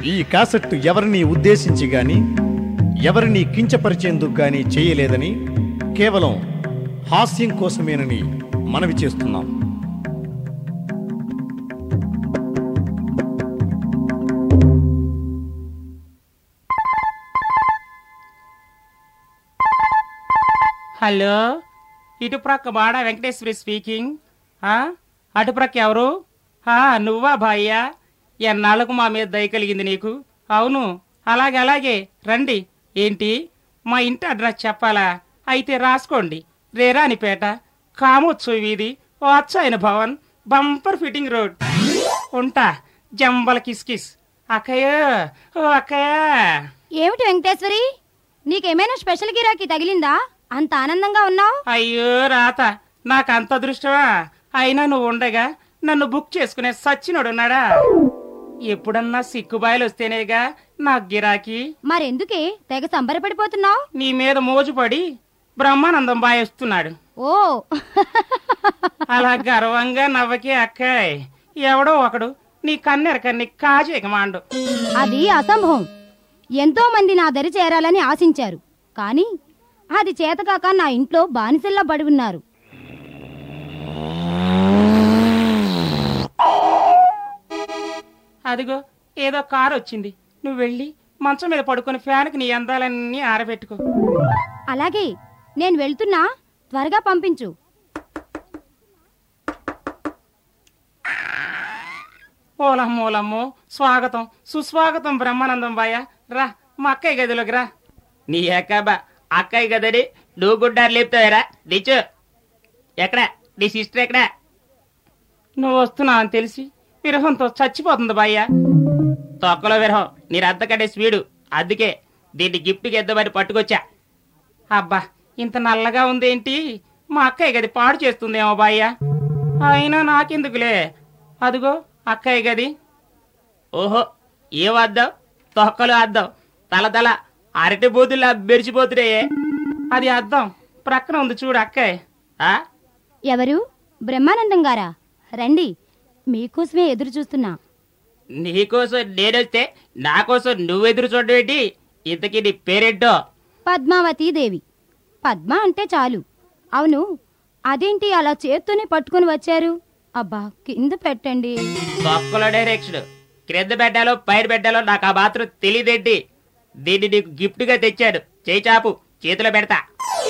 ఈ కాసెట్ ఎవరిని ఉద్దేశించి గాని ఎవరిని కించపరిచేందుకు గాని చేయలేదని కేవలం హాస్యం కోసమేనని మనవి చేస్తున్నాం హలో ఇటు ప్రక్క బాడ వెంకటేశ్వరి స్పీకింగ్ ఆ, అటు ప్రక్క ఎవరు ఆ, నువ్వా భాయ్యా ఎన్నాళ్ళకు మా మీద దయ కలిగింది నీకు అవును అలాగే అలాగే రండి ఏంటి మా ఇంటి అడ్రస్ చెప్పాలా అయితే రాసుకోండి రేరానిపేట కామోత్సవ వీధి వాత్సాయన భవన్ బంపర్ ఫిట్టింగ్ రోడ్ ఉంటా జంబల కిస్కిస్ అక్కయ్య ఓ అక్కయ్య ఏమిటి వెంకటేశ్వరి నీకేమైనా స్పెషల్ గిరాకీ తగిలిందా అంత ఆనందంగా ఉన్నావు అయ్యో రాత నాకు అంత అదృష్టమా అయినా నువ్వు ఉండగా నన్ను బుక్ చేసుకునే సచ్చినోడున్నాడా ఎప్పుడన్నా సిక్కుబాయలు వస్తేనేగా నాకు గిరాకీ మరెందుకే తెగ సంబరపడిపోతున్నావు నీ మీద మోజుపడి బ్రహ్మానందం బాయ్ వస్తున్నాడు ఓ అలా గర్వంగా నవ్వకే అక్కాయ్ ఎవడో ఒకడు నీ కన్నెర కన్ని కాజేక మాండు అది అసంభవం ఎంతో మంది నా దరి చేరాలని ఆశించారు కానీ అది చేతకాక నా ఇంట్లో బానిసల్లా పడి ఉన్నారు అదిగో ఏదో కారు వచ్చింది నువ్వు వెళ్ళి మంచం మీద పడుకొని ఫ్యాన్కి నీ అందాలన్నీ ఆరబెట్టుకో అలాగే నేను వెళ్తున్నా త్వరగా పంపించు ఓలమ్మోలమ్మో స్వాగతం సుస్వాగతం బ్రహ్మానందం బాయ రా మా అక్కయ్య గదిలోకి రా నీ అక్కబా అక్కయ్య గదని నువ్వు గుడ్డారు లేపుతావురా దిచ్చు ఎక్కడ నీ సిస్టర్ ఎక్కడ నువ్వు వస్తున్నావు అని తెలిసి విరహంతో చచ్చిపోతుంది బాయ్య తొక్కలో విరహం నీ కంటే స్పీడు అందుకే దీన్ని గిఫ్ట్కి ఎద్దమని పట్టుకొచ్చా అబ్బా ఇంత నల్లగా ఉందేంటి మా అక్కయ్య గది పాడు చేస్తుందేమో బాయ్య అయినా నాకెందుకులే అదిగో అక్కయ్య గది ఓహో ఏం అద్దాం తొక్కలు అద్దం తల తల అరటి బూతుల్లా మెరిచిపోతున్నాయే అది అద్దం ప్రక్కన ఉంది చూడు అక్కయ్య ఆ ఎవరు బ్రహ్మానందం గారా రండి మీకోసమే ఎదురు చూస్తున్నా నీకోసం నేనొస్తే నా కోసం నువ్వెదురు చూడవేంటి ఇంతకీ నీ పేరేంటో పద్మావతి దేవి పద్మ అంటే చాలు అవును అదేంటి అలా చేత్తోనే పట్టుకొని వచ్చారు అబ్బా కింద పెట్టండి తొక్కల డైరెక్షన్ క్రింద పెట్టాలో పైన పెట్టాలో నాకు ఆ మాత్రం తెలియదేంటి దీన్ని నీకు గిఫ్ట్ గా తెచ్చాను చేయి చాపు చేతిలో పెడతా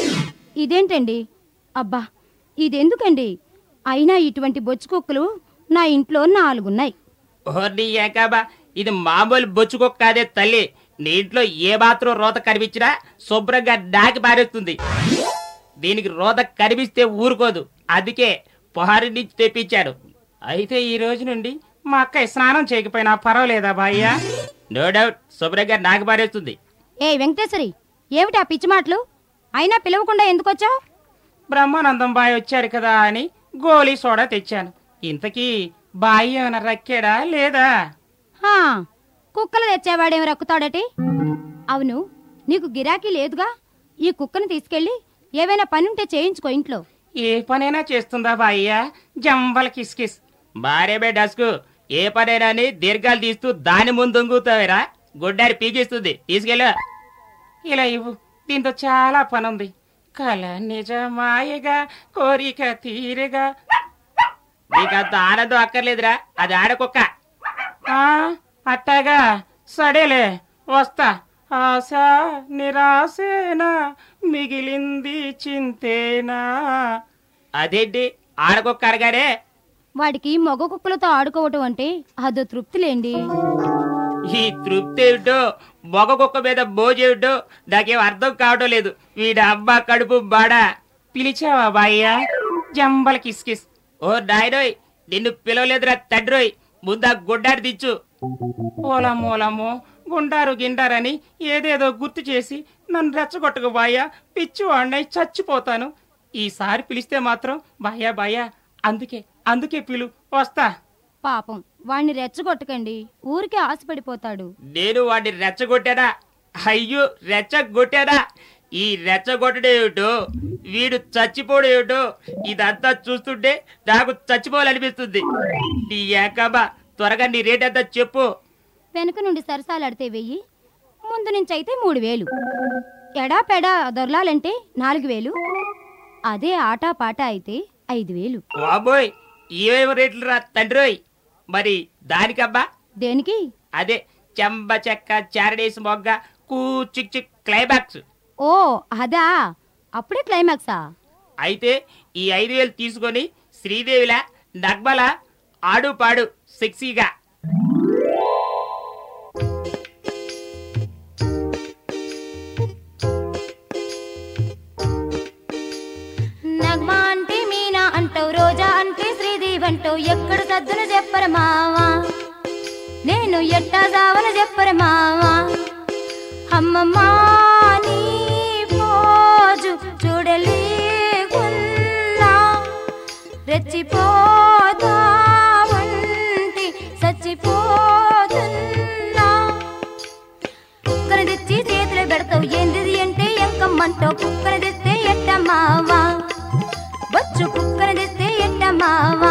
ఇదేంటండి అబ్బా ఇదెందుకండి అయినా ఇటువంటి బొచ్చు కుక్కలు నా ఇంట్లో నాలుగున్నాయి ఓర్ని ఏకాబా ఇది మామూలు బొచ్చుకొక్క కాదే తల్లి నీ ఇంట్లో ఏ మాత్రం రోత కనిపించినా శుభ్రంగా నాకి పారేస్తుంది దీనికి రోత కనిపిస్తే ఊరుకోదు అందుకే పొహారి నుంచి తెప్పించాడు అయితే ఈ రోజు నుండి మా అక్కయ్య స్నానం చేయకపోయినా పర్వాలేదా బాయ్యా నో డౌట్ శుభ్రంగా నాకి పారేస్తుంది ఏ వెంకటేశ్వరి ఏమిటి ఆ పిచ్చి మాటలు అయినా పిలవకుండా ఎందుకొచ్చావు బ్రహ్మానందం బాయ్ వచ్చారు కదా అని గోలీ సోడా తెచ్చాను ఇంతకీ బాయ్ ఏమైనా రక్కాడా లేదా హా కుక్కలు తెచ్చేవాడేమి రక్కుతాడటి అవును నీకు గిరాకీ లేదుగా ఈ కుక్కను తీసుకెళ్ళి ఏవైనా పనుంటే చేయించుకో ఇంట్లో ఏ పనైనా చేస్తుందా బాయ్యా జంబల కిస్కిస్ భార్య డస్కు ఏ పనైనా అని దీర్ఘాలు తీస్తూ దాని ముందు దొంగుతావేరా గుడ్డారి పీకిస్తుంది తీసుకెళ్ళు ఇలా ఇవ్వు దీంతో చాలా పనుంది కల నిజమాయగా కోరిక తీరగా నీకంత ఆనందం అక్కర్లేదురా అది ఆడకుక్క ఆ, అట్టాగా సడేలే వస్తా ఆశ నిరాశేనా మిగిలింది చింతేనా అదేంటి ఆడకుక్క అరగానే వాడికి మగ కుక్కలతో ఆడుకోవటం అంటే అదో తృప్తిలేండి ఈ తృప్తి ఏమిటో మొగ కుక్క మీద మోజేమిటో నాకేం అర్థం కావటం లేదు వీడి అమ్మ కడుపు బాడా పిలిచావా బాయ్యా జంబల కిస్కిస్ ఓ నాయనోయ్ నిన్ను పిలవలేదురా తండ్రోయ్ ముందా గుడ్డారు దిచ్చు ఓలమ్మోలమ్మో గుండారు గిండారని ఏదేదో గుర్తు చేసి నన్ను రెచ్చగొట్టకు బాయ్యా పిచ్చి వాడినై చచ్చిపోతాను ఈసారి పిలిస్తే మాత్రం బాయ్యా బాయ్యా అందుకే అందుకే పిలు వస్తా పాపం వాణ్ణి రెచ్చగొట్టకండి ఊరికే ఆశపడిపోతాడు నేను వాడిని రెచ్చగొట్టాడా అయ్యో రెచ్చగొట్టాడా ఈ రెచ్చగొట్టడం ఏమిటో వీడు చచ్చిపోవడం ఏమిటో ఇదంతా చూస్తుంటే నాకు చచ్చిపోవాలనిపిస్తుంది నీ ఏకబా త్వరగా నీ రేట్ అంతా చెప్పు వెనుక నుండి సరసాలాడితే వెయ్యి ముందు నుంచి అయితే మూడు వేలు ఎడా పెడా దొరలాలంటే నాలుగు వేలు అదే ఆటా పాట అయితే ఐదు వేలు బాబోయ్ ఏమేమి రేట్లు రా తండ్రోయ్ మరి దానికబ్బా దేనికి అదే చెంబ చెక్క చారడేసి మొగ్గ కూ చిక్ చిక్ క్లైమాక్స్ ఓ అదా అప్పుడే క్లైమాక్సా అయితే ఈ ఐదు వేలు తీసుకొని శ్రీదేవిలా నగ్మల ఆడు పాడు సెక్సీగా నగ్మ అంటే మీనా అంటావు రోజా అంటే శ్రీదేవి అంటావు ఎక్కడ సద్దును చెప్పర మావా నేను ఎట్టా జావన చెప్పర మావా అమ్మమ్మా నీ పోజు చూడలేకున్నా రెచ్చిపోతా ఉంటి చచ్చిపోతున్నా కుక్కను తెచ్చి చేతులు పెడతావు ఏందిది అంటే ఎంకమ్మంటావు కుక్కను తెస్తే ఎట్ట మావా బొచ్చు కుక్కను తెస్తే ఎట్ట మావా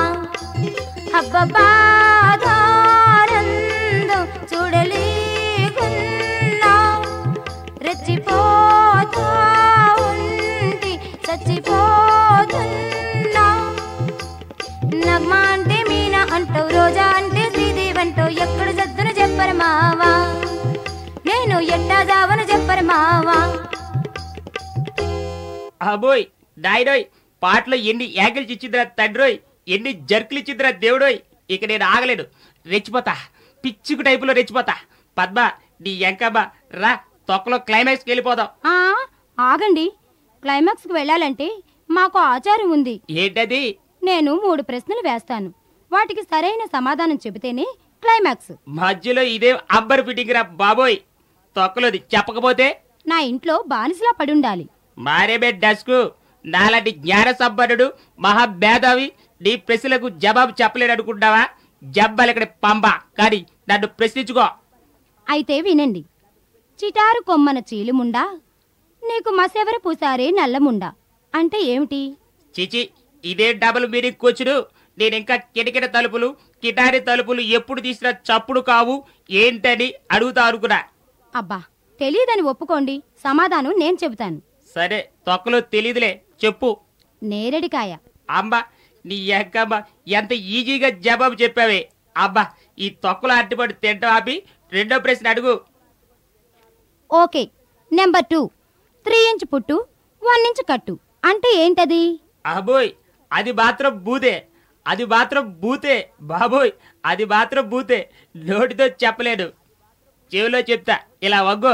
అబ్బబాదానందు చూడలేకున్నా రెచ్చిపోతా ఉంటి చచ్చిపోతున్నా నగ్మ అంటే మీనా అంటావు రోజా అంటే శ్రీదేవి అంటావు ఎక్కడ సద్దును చెప్పరు మావా నేను ఎట్టా జావను చెప్పరు మావా అబోయ్ నాయనోయ్ పాటలో ఎన్ని యాంగిల్స్ ఇచ్చిందిరా తండ్రోయ్ ఎన్ని జర్కులు ఇచ్చిందిరా దేవుడోయ్ ఇక నేను ఆగలేను రెచ్చిపోతా పిచ్చుకు టైపులో రెచ్చిపోతా పద్మ నీ ఎంకమ్మ రా తొక్కలో క్లైమాక్స్కి వెళ్ళిపోదాం ఆ, ఆగండి క్లైమాక్స్కి వెళ్ళాలంటే మాకు ఆచారం ఉంది ఏంటది నేను మూడు ప్రశ్నలు వేస్తాను వాటికి సరైన సమాధానం చెబితేనే క్లైమాక్స్ మధ్యలో ఇదే అంబర్ ఫిట్టింగ్ రా బాబోయ్ తొక్కలోది చెప్పకపోతే నా ఇంట్లో బానిసలా పడుండాలి మారేమే డస్కు నాలాంటి జ్ఞాన సంపన్నుడు మహాభేదావి నీ ప్రశ్నలకు జవాబు చెప్పలేడు అనుకుంటావా జబ్బలక్కడ పంబ కానీ నన్ను ప్రశ్నించుకో అయితే వినండి చిటారు కొమ్మన చీలుముండా నీకు మసెవర పూసారే నల్లముండా అంటే ఏమిటి చిచి ఇదే డబుల్ మీనింగ్ కూర్చుడు నేను ఇంకా కిటకిట తలుపులు కిటారి తలుపులు ఎప్పుడు తీసినా చప్పుడు కావు ఏంటని అడుగుతా అనుకున్నా అబ్బా తెలియదని ఒప్పుకోండి సమాధానం నేను చెబుతాను సరే తొక్కలో తెలీదులే చెప్పు నేరడికాయ అమ్మ నీ ఎక్కమ్మ ఎంత ఈజీగా జవాబు చెప్పావే అబ్బా ఈ తొక్కలో అట్టుబడి తింటాం ఆపి రెండో ప్రశ్న అడుగు okay number two three inch పుట్టు వన్ ఇంచ్ కట్టు అంటే ఏంటది అబోయ్ అది మాత్రం బూతే అది మాత్రం బూతే బాబోయ్ అది మాత్రం బూతే నోటితో చెప్పలేను చెవిలో చెప్తా ఇలా వగ్గో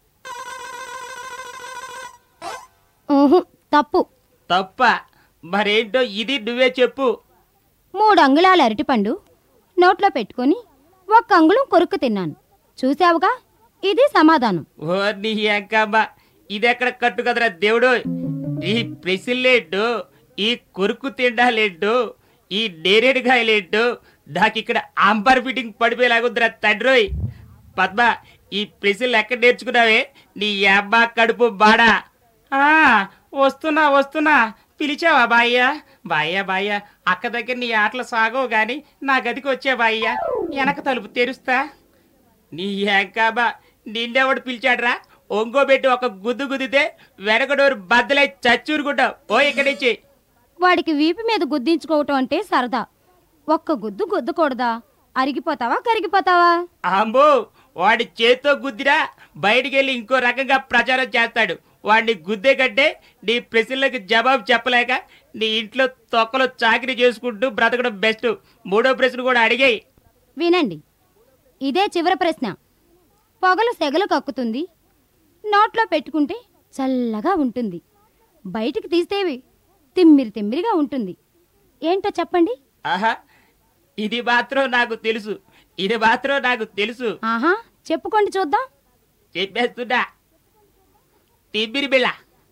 ఊహు, తప్పు తప్ప మరేంటో ఇది నువ్వే చెప్పు మూడు అంగుళాల అరటిపండు నోట్లో పెట్టుకొని ఒక్క అంగుళం కొరుక్కు తిన్నాను చూశావుగా ఇది సమాధానం ఓ నీ అంకమ్మ ఇదెక్కడ కట్టు కదరా దేవుడు ఈ ప్రెసిలేంటో ఈ కొరుకు తిండాలేంటో ఈ నేరేడుకాయలేంటో నాకు ఇక్కడ అంబర్ ఫిట్టింగ్ పడిపోయేలాగుందిరా తండ్రోయ్ పద్మ ఈ ప్రెసిల్ ఎక్కడ నేర్చుకున్నావే నీ అమ్మ కడుపు బాడా ఆ వస్తున్నా వస్తున్నా పిలిచావా బాయ్య బాయ్య బాయ్య అక్క దగ్గర నీ ఆటలు సాగవు గాని నా గదికి వచ్చే బాయ్య వెనక తలుపు తెరుస్తా నీ ఎంకాబా నిన్నెవడు పిలిచాడ్రా ఒంగోబెట్టి ఒక గుద్దు గుద్దితే వెనకడోరు బద్దలై చచ్చూరుకుంటావు ఓ ఇక్కడి నుంచి వాడికి వీపు మీద గుద్దించుకోవటం అంటే సరదా ఒక్క గుద్దు గుద్దకూడదా అరిగిపోతావా కరిగిపోతావా అంబో వాడి చేత్తో గుద్దిరా బయటికి వెళ్ళి ఇంకో రకంగా ప్రచారం చేస్తాడు వాడిని గుద్దే కంటే నీ ప్రశ్నలకు జవాబు చెప్పలేక నీ ఇంట్లో తొక్కలో చాకరీ చేసుకుంటూ బ్రతకడం బెస్ట్ మూడో ప్రశ్న కూడా అడిగాయి వినండి ఇదే చివరి ప్రశ్న పొగలు సెగలు కక్కుతుంది నోట్లో పెట్టుకుంటే చల్లగా ఉంటుంది బయటికి తీస్తేవి తిమ్మిరి తిమ్మిరిగా ఉంటుంది ఏంటో చెప్పండి ఆహా ఇది మాత్రం నాకు తెలుసు ఇది మాత్రం నాకు తెలుసు ఆహా చెప్పుకోండి చూద్దాం చెప్పేస్తున్నా తిమ్మిరి బిళ్ళ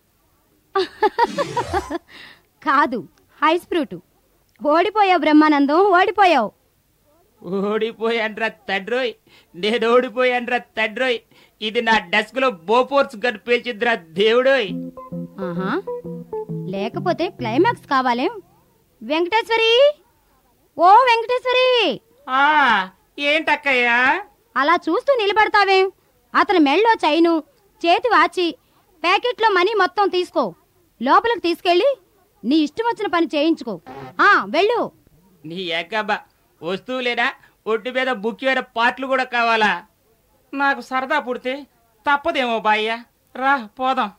కాదు హైస్ ఫ్రూట్ ఓడిపోయావు బ్రహ్మానందం ఓడిపోయావు ఓడిపోయాన్రా తండ్రోయ్ నేను ఓడిపోయాన్రా తండ్రోయ్ ఇది నా డెస్క్ లో బోఫోర్స్ గన్ పేల్చిందిరా దేవుడోయ్ ఆహా లేకపోతే క్లైమాక్స్ కావాలేం వెంకటేశ్వరి ఓ వెంకటేశ్వరి ఆ ఏంటక్కయ్యా అలా చూస్తూ నిలబడతావేం అతని మెళ్ళో చైను చేతి వాచి ప్యాకెట్లో మనీ మొత్తం తీసుకో లోపలికి తీసుకెళ్ళి నీ ఇష్టం వచ్చిన పని చేయించుకో ఆ వెళ్ళు నీ ఏకబ్బా వస్తువులేనా ఒడ్డు మీద ముఖ్యమైన పార్ట్లు కూడా కావాలా నాకు సరదా పుడితే తప్పదేమో బాయ్య రా పోదాం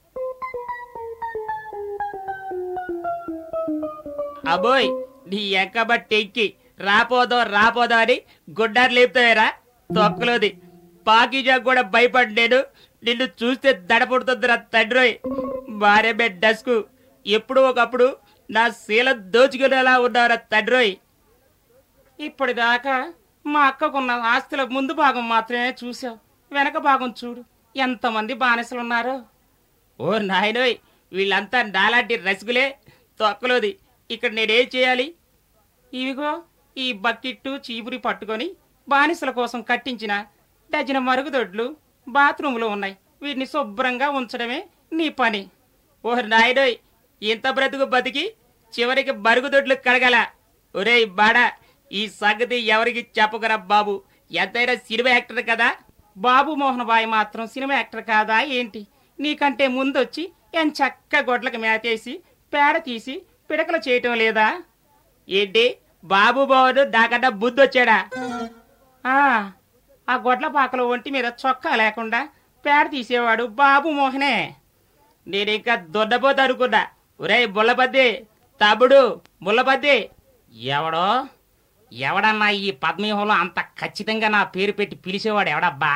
అబోయ్ నీ ఎక్కబ టెక్కి రాపోదో రాపోదో అని గుడ్డారు లేపుతావేరా తొక్కలోది పాకిజా కూడా భయపడ్డాను నిన్ను చూస్తే దడపుడుతుందిరా తండ్రోయ్ భార్య బెడ్ డస్కు ఎప్పుడు ఒకప్పుడు నా శీల దోచుకునేలా ఉన్నారా తండ్రోయ్ ఇప్పటిదాకా మా అక్కకున్న ఆస్తుల ముందు భాగం మాత్రమే చూసావు వెనక భాగం చూడు ఎంతమంది బానిసలున్నారో ఓ నాయనోయ్ వీళ్ళంతా నాలాంటి రసికులే తొక్కలోది ఇక్కడ నేనేం చేయాలి ఇవిగో ఈ బకెట్టు చీపురి పట్టుకొని బానిసల కోసం కట్టించిన డజన మరుగుదొడ్లు బాత్రూంలో ఉన్నాయి వీటిని శుభ్రంగా ఉంచడమే నీ పని ఓ నాయనోయ్ ఇంత బ్రతుకు బతికి చివరికి మరుగుదొడ్లు కడగల ఒరేయ్ బాడా ఈ సంగతి ఎవరికి చెప్పకరా బాబు ఎంతైనా సినిమా యాక్టర్ కదా బాబు మోహన్ బాయ్ మాత్రం సినిమా యాక్టర్ కాదా ఏంటి నీకంటే ముందొచ్చి ఎన్ చక్క గొడ్లకు మేతేసి పేడ తీసి పిడకలు చేయటం లేదా ఏంటి బాబు బాబు నాకన్నా బుద్ధొచ్చాడా ఆ ఆ గొడ్ల పాకలో ఒంటి మీద చొక్కా లేకుండా పేడ తీసేవాడు బాబు మోహనే నేను ఇంకా దొడ్డపోతా అనుకున్నా ఒరేయ్ ముల్లబద్ది తమ్ముడు ముల్లబద్ది ఎవడో ఎవడన్నా ఈ పద్మవ్యూహంలో అంత ఖచ్చితంగా నా పేరు పెట్టి పిలిచేవాడు ఎవడబ్బా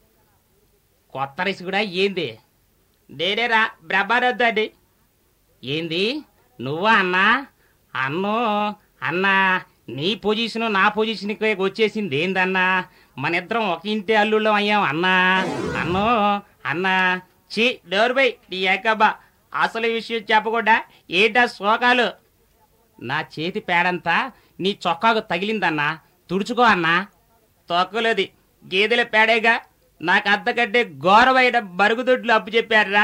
కొత్త రైసు కూడా ఏంది నేనేరా బ్రహ్మానందండి ఏంది నువ్వా అన్నా అన్నో అన్నా నీ పొజిషన్ నా పొజిషన్కి వచ్చేసింది ఏందన్నా మన ఇద్దరం ఒక ఇంటి అల్లుళ్ళం అయ్యాం అన్నా అన్నో అన్నా చి డోర్బై నీ ఏకబ్బా అసలు విషయం చెప్పకుండా ఏంటా శోకాలు నా చేతి పేడంతా నీ చొక్కాకు తగిలిందన్నా తుడుచుకో అన్నా తొక్కలేది గేదెల పేడేగా నాకు అంతకంటే ఘోరమైన మరుగుదొడ్లు అప్పు చెప్పారా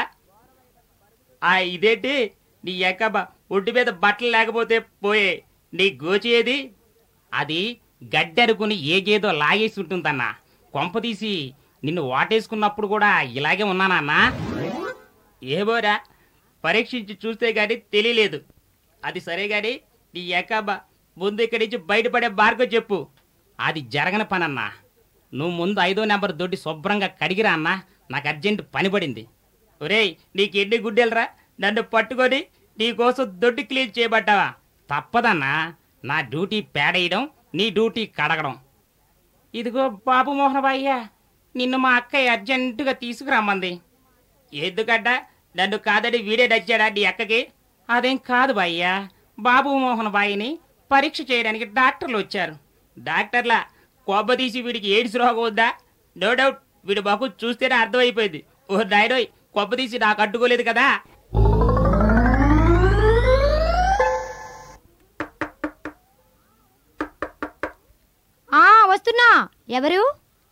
ఆ ఇదేంటి నీ ఎక్కబ ఒడ్డు మీద బట్టలు లేకపోతే పోయే నీ గోచేది అది గడ్డెరుకుని ఏ గేదో లాగేసి ఉంటుందన్నా కొంప తీసి నిన్ను వాటేసుకున్నప్పుడు కూడా ఇలాగే ఉన్నానన్నా ఏమోరా పరీక్షించి చూస్తే గాని తెలియలేదు అది సరే గాని నీ ఎక్కబ ముందు ఇక్కడి నుంచి బయటపడే మార్గం చెప్పు అది జరగని పనన్నా నువ్వు ముందు ఐదో నెంబర్ దొడ్డి శుభ్రంగా కడిగిరా అన్నా నాకు అర్జెంట్ పని పడింది ఒరేయ్ నీకు ఎన్ని గుడ్డెలరా నన్ను పట్టుకొని నీకోసం దొడ్డి క్లీన్ చేయబడ్డావా తప్పదన్నా నా డ్యూటీ పేడేయడం నీ డ్యూటీ కడగడం ఇదిగో బాబు మోహన్ బాయ్య నిన్ను మా అక్కయ్య అర్జెంటుగా తీసుకురమ్మంది ఎందుకంట నన్ను కాదని వీడే నచ్చాడా నీ అక్కకి అదేం కాదు బాయ్యా బాబు మోహన్ బాయిని పరీక్ష చేయడానికి డాక్టర్లు వచ్చారు డాక్టర్లా కొబ్బ తీసి వీడికి ఎయిడ్స్ రోగం ఉందా నో డౌట్ వీడి బాకు చూస్తేనే అర్థమైపోయింది ఓ నాయనోయ్ కొబ్బ తీసి నాకు అడ్డుకోలేదు కదా ఆ వస్తున్నా ఎవరు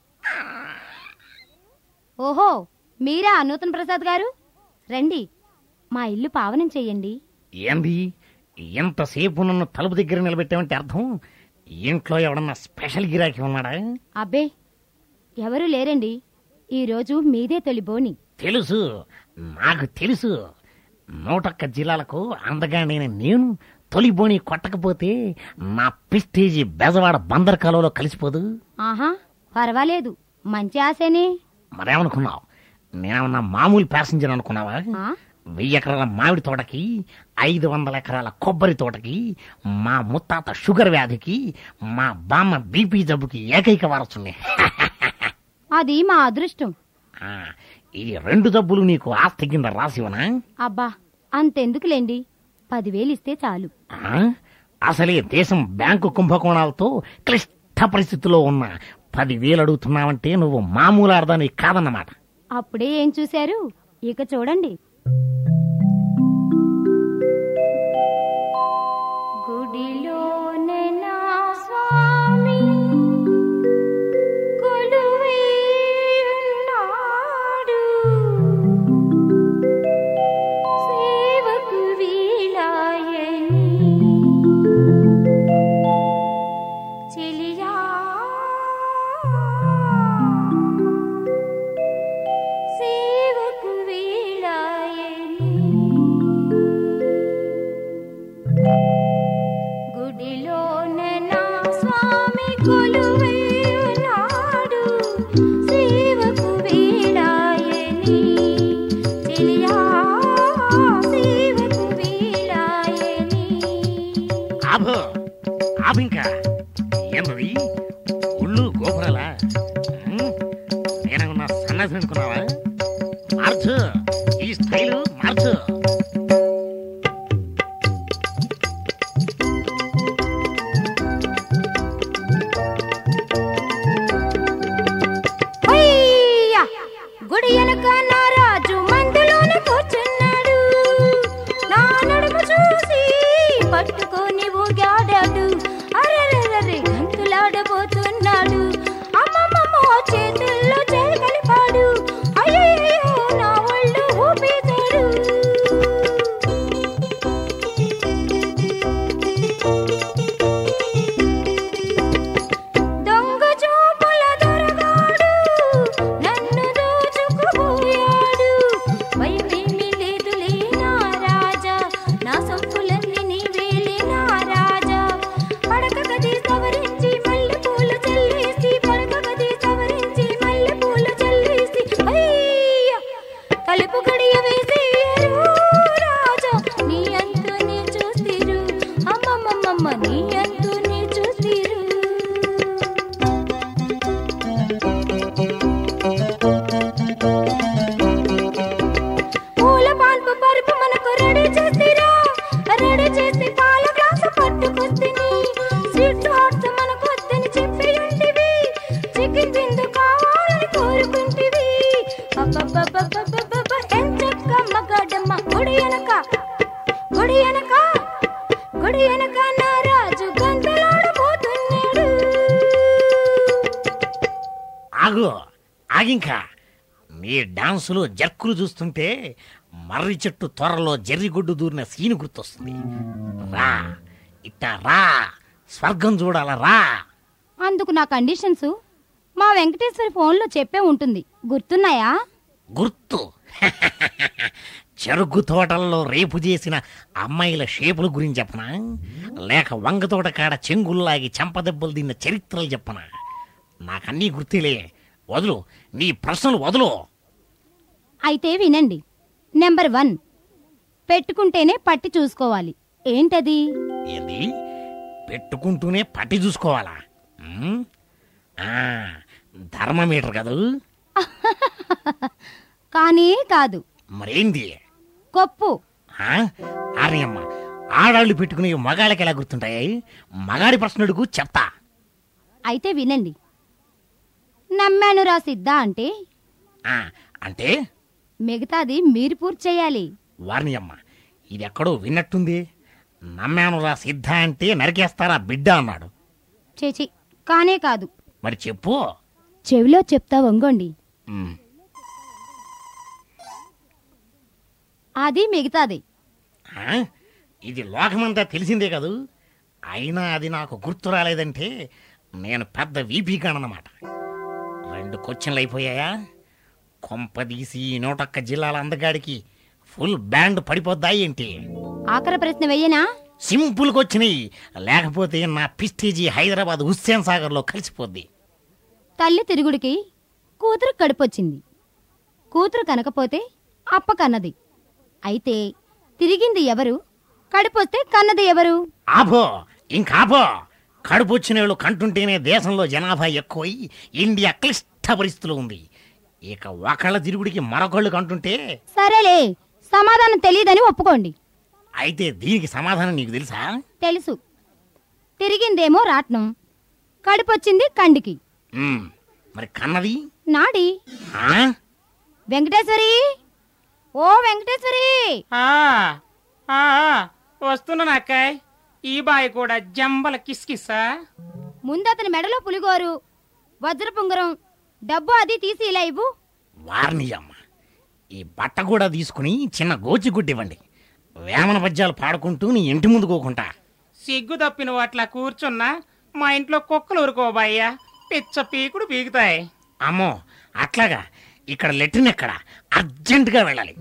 ఓహో మీరా నూతన్ ప్రసాద్ గారు రండి మా ఇల్లు పావనం చెయ్యండి ఏంది ఎంతసేపు నన్ను తలుపు దగ్గర నిలబెట్టామంటే అర్థం ఇంట్లో ఎవడన్నా స్పెషల్ గిరాకీ ఉన్నాడా అబ్బే ఎవరు లేరండి ఈరోజు మీదే తొలి బోని తెలుసు నాకు తెలుసు నూటొక్క జిల్లాలకు అందగానైన నేను తొలి బోని కొట్టకపోతే నా పిస్టేజీ బెజవాడ బందర్ కాలువలో కలిసిపోదు ఆహా పర్వాలేదు మంచి ఆశనే మరేమనుకున్నావు నేనేమన్నా మామూలు ప్యాసింజర్ అనుకున్నావా ఆ? వెయ్యి ఎకరాల మామిడి తోటకి ఐదు వందల ఎకరాల కొబ్బరి తోటకి మా ముత్తాత షుగర్ వ్యాధికి మా బామ్మ బీపీ జబ్బుకి ఏకైక వారసుని అది మా అదృష్టం ఆ, ఈ రెండు జబ్బులు నీకు ఆస్తి కింద రాసివనా అబ్బా అంతెందుకులేండి పదివేలు ఇస్తే చాలు ఆ? అసలే దేశం బ్యాంకు కుంభకోణాలతో క్లిష్ట పరిస్థితిలో ఉన్న పదివేలు అడుగుతున్నావంటే నువ్వు మామూలు అర్థానికి కాదన్నమాట అప్పుడే ఏం చూశారు ఇక చూడండి గుడిలోనే నా స్వామి కొలువై ఉన్నాడు. సేవకు వీలాయని చెలియా మదిలోన నా స్వామి కొలువైనాడు సేవకు వీడాయని చెలియా సేవకు వీడాయని ఆబో ఆబింకా ఏంటది ఉళ్ళు గోపురాలా ఉమ్, నేనేమన్నా సన్నసి అనుకున్నావా మార్చు ఈ స్టైలు మార్చు అయ్యా గుడి వెనక నా రాజు మందులోనే కూర్చున్నాడు నా నడుము చూసి పట్టుకొని ఊగాడాడు అరెరెరె గంతులాడబోతున్నాడు అమ్మమ్మమ్మో చేతుల్లో చేయి కలిపాడు అయ్యయ్యో నా ఒళ్ళు ఊపితాడు దొంగ చూపుల దొరగాడు నన్ను దోచుకుపోయాడు భయమేమి లేదులే నా రాజా నా సొప్పులన్నీ నీవేలే నా రాజా పడక గది సవరించి మల్లె పూలు చల్లేసి పడక గది సవరించి మల్లె పూలు చల్లేసి అయ్య తలుపు గడియ వేసేయరు రాజా నీ అంతు నీ చూసిరు అమ్మమ్మమ్మమ్మ నీ అంతు నీ చూసిరు పూల పాల్పు పరుపు మనకు రెడీ చేసిరా రెడీ చేసి పాల గ్లాసు పట్టుకొస్తిని స్వీట్స్ హాట్స్ మనకు వద్దని చెప్పి ఉంటివి చికెన్ బిందు కావాలని కోరుకుంటివి అబ్బబ్బబ్బబ్బబ్బబ్బ, ఎంచక్క మగాడమ్మ గుడి వెనక గుడి వెనక గుడి వెనక నా రాజు గంతలాడబోతున్నాడు ఆగు ఆగింకా నీ డాన్సులు జర్కులు చూస్తుంటే మర్రి చెట్టు త్వరలో జర్రిగొడ్డు దూరిన సీను గుర్తొస్తుంది రా ఇట్టా రా స్వర్గం చూడాల రా అందుకు నా కండిషన్స్ మా వెంకటేశ్వరి ఫోన్లో చెప్పే ఉంటుంది గుర్తున్నాయా గుర్తు చెరుకు తోటల్లో రేపు చేసిన అమ్మాయిల షేపుల గురించి చెప్పనా లేక వంగ తోట కాడ చెంగుల్లాగి చెంపదెబ్బలు తిన్న చరిత్రలు చెప్పనా నాకన్నీ గుర్తులే వదులు నీ ప్రశ్నలు వదులు అయితే వినండి నెంబర్ వన్ పెట్టుకుంటేనే పట్టి చూసుకోవాలి ఏంటది ఏంది పెట్టుకుంటూనే పట్టి చూసుకోవాలా ఉమ్? ఆ, ధర్మమీటర్ కదూ కానీ కాదు మరేంది కొప్పు ఆ? ఆర్యమ్మ ఆడాళ్ళు పెట్టుకునే మగాళ్ళకి ఎలా గుర్తుంటాయి మగాడి ప్రశ్నడుగు చెప్తా అయితే వినండి నమ్మాను రా సిద్ధ అంటే ఆ, అంటే మిగతాది మీరు పూర్తి చేయాలి వారిని అమ్మ ఇది ఎక్కడో విన్నట్టుంది నమ్మాను రా సిద్ధ అంటే నరికేస్తారా బిడ్డ అన్నాడు చేచి కానే కాదు మరి చెప్పు చెవిలో చెప్తా వంగోండి ఉమ్, అది మిగతాది ఆ? ఇది లోకమంతా తెలిసిందే కదూ అయినా అది నాకు గుర్తు రాలేదంటే నేను పెద్ద వీపీ కానన్నమాట రెండు క్వశ్చన్లు అయిపోయాయా కొంపదీసి ఈ నూటొక్క జిల్లాల అందగాడికి ఫుల్ బ్యాండ్ పడిపోద్దా ఏంటి ఆఖరి ప్రశ్న వెయ్యనా సింపుల్గా వచ్చినాయి లేకపోతే నా పిస్టేజీ హైదరాబాద్ హుస్సేన్ సాగర్లో కలిసిపోద్ది తల్లి తిరుగుడికి కూతురు కడుపొచ్చింది కూతురు కనకపోతే అప్ప కన్నది అయితే తిరిగింది ఎవరు కడుపొస్తే కన్నది ఎవరు ఆపో ఇంకాపో కడుపు వచ్చిన వాళ్ళు కంటుంటేనే దేశంలో జనాభా ఎక్కువై ఇండియా క్లిష్ట పరిస్థితిలో ఉంది ఇక ఒకళ్ళ తిరుగుడికి మరొకళ్ళు కంటుంటే సరేలే సమాధానం తెలియదని ఒప్పుకోండి అయితే దీనికి సమాధానం నీకు తెలుసా తెలుసు తిరిగిందేమో రాట్నం కడుపొచ్చింది కండికి ఉమ్, మరి కన్నది నాడి ఆ? వెంకటేశ్వరి ఓ వెంకటేశ్వరి ఆ, ఆ, వస్తున్నాను అక్కాయ్ ఈ బాయ్ కూడా జంబల కిస్కిస్సా ముందు అతని మెడలో పులిగోరు వజ్రపుంగరం డబ్బు అది తీసి ఇలా ఇవ్వు వారిని అమ్మ ఈ బట్ట కూడా తీసుకుని చిన్న గోచి గుడ్డివ్వండి వేమన పద్యాలు పాడుకుంటూ నీ ఇంటి ముందు కోకుంటా సిగ్గు తప్పిన అట్లా కూర్చున్నా మా ఇంట్లో కుక్కలు ఊరుకోబాయ్యా పిచ్చ పీకుడు పీకుతాయి అమ్మో అట్లాగా ఇక్కడ లెట్రిన్ ఎక్కడ అర్జెంటుగా వెళ్ళాలి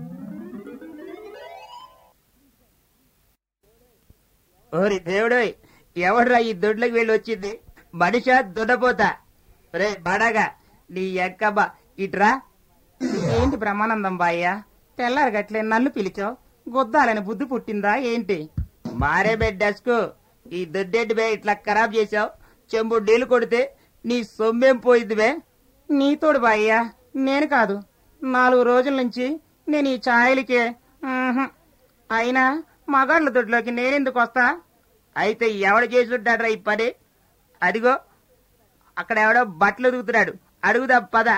ఓరి దేవుడోయ్ ఎవడ్రా ఈ దొడ్లోకి వెళ్ళి వచ్చింది మనిషా దున్నపోతా రే బడగా నీ ఎక్కబ్బా ఇట్రా ఏంటి బ్రహ్మానందం బాయ్య తెల్లారి గట్లే నన్ను పిలిచావు గుద్దాలని బుద్ధి పుట్టిందా ఏంటి మారే బే డస్కు ఈ దొడ్డెడ్డి బే ఇట్లా ఖరాబ్ చేసావు చెంబు నీళ్లు కొడితే నీ సొమ్మేం పోయింది బే నీతోడు బాయ్యా నేను కాదు నాలుగు రోజుల నుంచి నేను ఈ ఛాయలకే మ్మ్హ్మ్. అయినా మగాళ్ళ దొడ్లోకి నేనెందుకు వస్తా అయితే ఎవడు చేసుంటాడ్రా ఈ పని అదిగో అక్కడ ఎవడో బట్టలు ఉతుకుతున్నాడు అడుగుదా పద